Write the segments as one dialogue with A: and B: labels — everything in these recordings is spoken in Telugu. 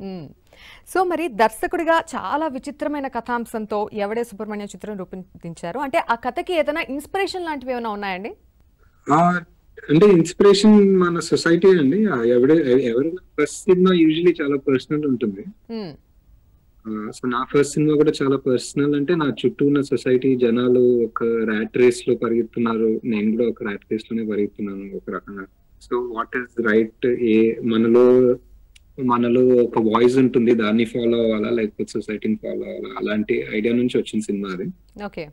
A: మ్మ్. సో మరి దర్శకుడిగా చాలా విచిత్రమైన కథాంశంతో ఎవడే సుబ్రహ్మణ్య చిత్రం రూపొందించారు అంటే ఆ కథకి ఏదైనా ఇన్స్పిరేషన్ లాంటివి ఏమైనా ఉన్నాయండి
B: ఆ, అంటే ఇన్స్పిరేషన్ మన సొసైటీ అండి ఆ, ఎవడే ఎవరైనా ఫస్ట్ సినిమా యూజువలీ చాలా పర్సనల్ ఉంటుంది
A: మ్మ్.
B: సో నా ఫస్ట్ సినిమా కూడా చాలా పర్సనల్ అంటే నా చుట్టూ ఉన్న సొసైటీ జనాలు ఒక ర్యాట్ రేస్ లో పరిగెత్తున్నారు నేను కూడా ఒక ర్యాట్ రేస్ లోనే పరిగెత్తున్నాను ఒక రకంగా సో వాట్ ఈస్ రైట్ ఏ మనలో మనలో ఒక వాయిస్ ఉంటుంది దాన్ని ఫాలో అవ్వాలా లేకపోతే సొసైటీని ఫాలో అవ్వాలా అలాంటి ఐడియా నుంచి వచ్చిన సినిమా అది
A: ఓకే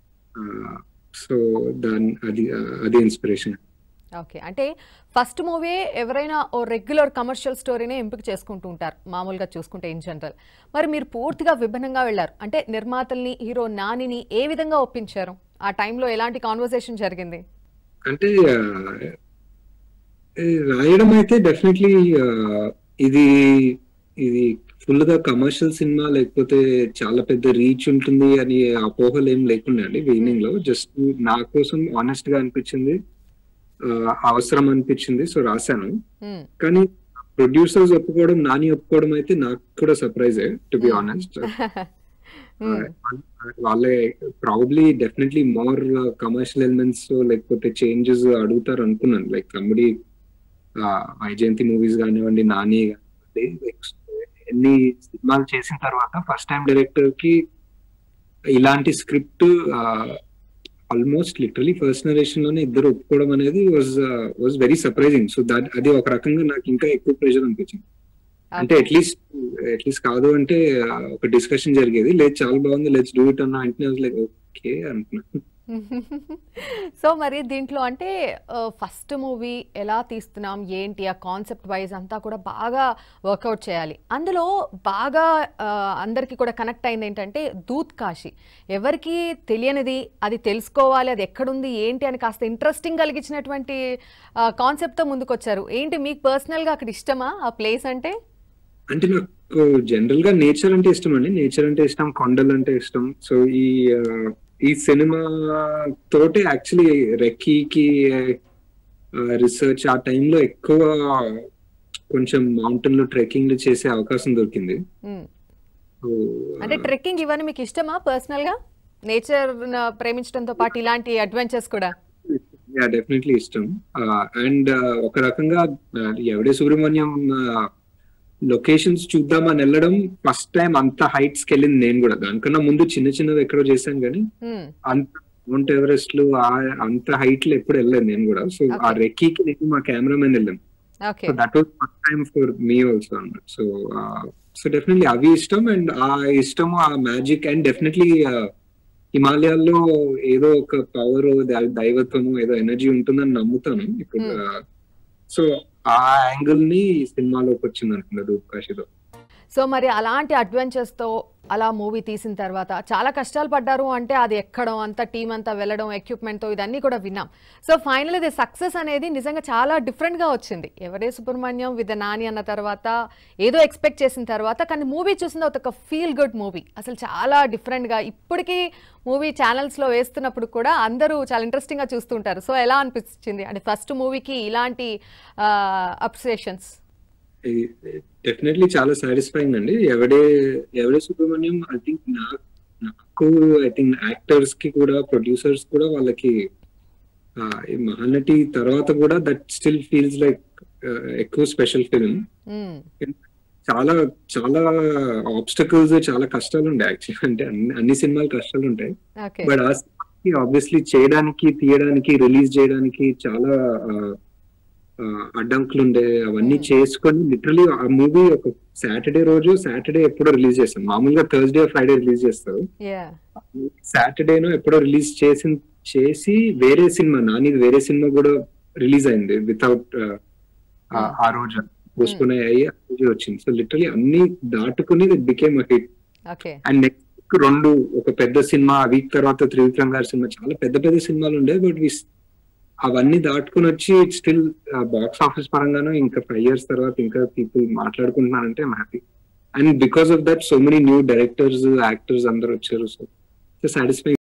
B: సో దాని అది అది ఇన్స్పిరేషన్
A: ఓకే అంటే ఫస్ట్ మూవీ ఎవరైనా ఓ రెగ్యులర్ కమర్షియల్ స్టోరీనే ఎంపిక చేసుకుంటూ ఉంటారు మామూలుగా చూసుకుంటే ఇన్ జనరల్ మరి మీరు పూర్తిగా విభిన్నంగా వెళ్ళారు అంటే నిర్మాతల్ని హీరో నానిని ఏ విధంగా ఒప్పించారు ఆ టైంలో ఎలాంటి కాన్వర్సేషన్ జరిగింది
B: అంటే ఆ, ఏ, రాయడం అయితే డెఫినెట్లీ ఇది ఇది ఫుల్ గా కమర్షియల్ సినిమా లేకపోతే చాలా పెద్ద రీచ్ ఉంటుంది అని అపోహలు ఏం లేకుండా అండి బిగినింగ్ లో జస్ట్ నా కోసం ఆనెస్ట్ గా అనిపించింది ఆ, అవసరం అనిపించింది సో రాశాను
A: మ్మ్.
B: కానీ ప్రొడ్యూసర్స్ ఒప్పుకోవడం నాని ఒప్పుకోవడం అయితే నాకు కూడా surprise to be honest
A: hmm.
B: వాళ్ళే probably definitely more commercial elements లేకపోతే చేంజెస్ అడుగుతారు అనుకున్నాను లైక్ కమెడీ వైజయంతి మూవీస్ కానివ్వండి నాని కానివ్వండి like, ఎన్ని సినిమాలు చేసిన తర్వాత ఫస్ట్ టైం డైరెక్టర్ కి ఇలాంటి script almost literally first narration లోనే ఇద్దరు ఒప్పుకోవడం అనేది was was very surprising so that అది ఒక రకంగా నాకు ఇంకా ఎక్కువ ప్రెషర్ అనిపించింది అంటే
A: Okay.
B: అట్లీస్ట్ అట్లీస్ట్ కాదు అంటే ఆ, ఒక డిస్కషన్ జరిగేది లేదు చాలా బాగుంది లెట్స్ డూ ఇట్ అన్న వెంటనే లైక్ ఓకే అనుకున్నా
A: సో మరి దీంట్లో అంటే ఫస్ట్ మూవీ ఎలా తీస్తున్నాం ఏంటి ఆ కాన్సెప్ట్ వైజ్ అంతా కూడా బాగా వర్కౌట్ చేయాలి అందులో బాగా ఆ, అందరికీ కూడా కనెక్ట్ అయింది ఏంటంటే దూత్ కాశీ ఎవరికి తెలియనిది అది తెలుసుకోవాలి అది ఎక్కడుంది ఏంటి అని కాస్త ఇంట్రెస్టింగ్ కలిగించినటువంటి కాన్సెప్ట్తో ముందుకొచ్చారు ఏంటి మీకు పర్సనల్గా అక్కడ ఇష్టమా ఆ ప్లేస్ అంటే
B: అంటే నాకు జనరల్ గా నేచర్ అంటే ఇష్టం అండి నేచర్ అంటే ఇష్టం కొండలు అంటే ఇష్టం సో ఈ ఆ, ఈ సినిమా తోటి యాక్చువల్లీ రెక్కీకి రీసెర్చ్ ఆ టైంలో ఎక్కువ కొంచెం మౌంటైన్ లో ట్రెక్కింగ్ చేసే అవకాశం దొరికింది
A: మ్మ్.
B: సో
A: అంటే ట్రెక్కింగ్ ఇవన్నీ మీకు ఇష్టమా పర్సనల్గా నేచర్ ప్రేమించడంతో పాటు ఇలాంటి అడ్వెంచర్స్ కూడా
B: యా డెఫినెట్లీ ఇష్టం అండ్ ఒక రకంగా ఆ, ఎవడే సుబ్రహ్మణ్యం లొకేషన్స్ చూద్దామని వెళ్ళడం ఫస్ట్ టైం అంత హైట్స్ కి వెళ్ళింది నేను కూడా దానికన్నా ముందు చిన్న చిన్నవి ఎక్కడో చేశాను కానీ
A: మ్మ్.
B: అంత మౌంట్ ఎవరెస్ట్ లు ఆ- అంత హైట్ లో ఎప్పుడు వెళ్ళలేదు నేను కూడా సో ఆ
A: Okay.
B: రెక్కీకి నేను మా కెమెరామెన్ వెళ్ళాం
A: okay
B: so that was first time for me also అన్నమాట సో సో డెఫినెట్లీ అవి ఇష్టం అండ్ ఆ ఇష్టం ఆ మ్యాజిక్ అండ్ డెఫినెట్లీ హిమాలయాల్లో ఏదో ఒక పవర్ దైవత్వము ఏదో ఎనర్జీ ఉంటుందని నమ్ముతాను ఇప్పుడు సో ఆ యాంగిల్ ని ఈ సినిమాలోకి వచ్చింది అనుకుంటా దూప్కాశిలో
A: సో మరి అలాంటి అడ్వెంచర్స్తో అలా మూవీ తీసిన తర్వాత చాలా కష్టాలు పడ్డారు అంటే అది ఎక్కడం అంతా టీం అంతా వెళ్ళడం ఎక్విప్మెంట్తో ఇదన్నీ కూడా విన్నాం సో ఫైనల్ ఇది సక్సెస్ అనేది నిజంగా చాలా డిఫరెంట్గా వచ్చింది ఎవరే సుబ్రహ్మణ్యం విత్ నాని అన్న తర్వాత ఏదో ఎక్స్పెక్ట్ చేసిన తర్వాత కానీ మూవీ చూసిన తర్వాత ఒక ఫీల్ గుడ్ మూవీ అసలు చాలా డిఫరెంట్గా ఇప్పటికీ మూవీ ఛానల్స్లో వేస్తున్నప్పుడు కూడా అందరూ చాలా ఇంట్రెస్టింగ్గా చూస్తుంటారు సో ఎలా అనిపించింది అంటే ఫస్ట్ మూవీకి ఇలాంటి అప్రిసియేషన్స్
B: డెఫినెట్లీ చాలా సాటిస్ఫైయింగ్ అండి ఎవడే ఎవడే సుబ్రహ్మణ్యం ఐ థింక్ నాకు ఐ థింక్ యాక్టర్స్ కి కూడా ప్రొడ్యూసర్స్ కూడా వాళ్ళకి ఆ, ఈ మహానటి తర్వాత కూడా దట్ స్టిల్ ఫీల్స్ లైక్ ఎక్కువ స్పెషల్ ఫిల్మ్ చాలా చాలా ఆబ్స్టకల్స్ చాలా కష్టాలు ఉంటాయి యాక్చువల్లీ అంటే అన్ని అన్ని సినిమాలు కష్టాలు ఉంటాయి
A: ఓకే
B: బట్ ఆ సినిమాకి ఆబ్వియస్లీ చేయడానికి తీయడానికి రిలీజ్ చేయడానికి చాలా ఆ, ఆ, అడ్డంకులు ఉండే అవన్నీ
A: Hmm.
B: చేసుకొని లిటరలీ ఆ మూవీ ఒక సాటర్డే రోజు సాటర్డే ఎప్పుడో రిలీజ్ చేస్తాం మామూలుగా థర్స్డే ఫ్రైడే రిలీజ్ చేస్తారు
A: యా
B: సాటర్డేనో ఎప్పుడో రిలీజ్ చేసి చేసి వేరే సినిమా నాని వేరే సినిమా కూడా రిలీజ్ అయింది వితౌట్ ఆ రోజు పోస్ట్పోన్ అయ్యి ఆ రోజు వచ్చింది సో లిటరలీ అన్ని దాటుకుని became hit
A: okay
B: and next రెండు ఒక పెద్ద సినిమా వీక్ తర్వాత త్రివిక్రమ్ గారి సినిమా చాలా పెద్ద పెద్ద సినిమాలు ఉండే బట్ అవన్నీ దాటుకుని వచ్చి స్టిల్ బాక్స్ ఆఫీస్ పరంగానూ ఇంకా ఫైవ్ ఇయర్స్ తర్వాత ఇంకా పీపుల్ మాట్లాడుకుంటున్నారంటే I'm happy and because of that so many new directors actors అందరు వచ్చారు సో సాటిస్ఫై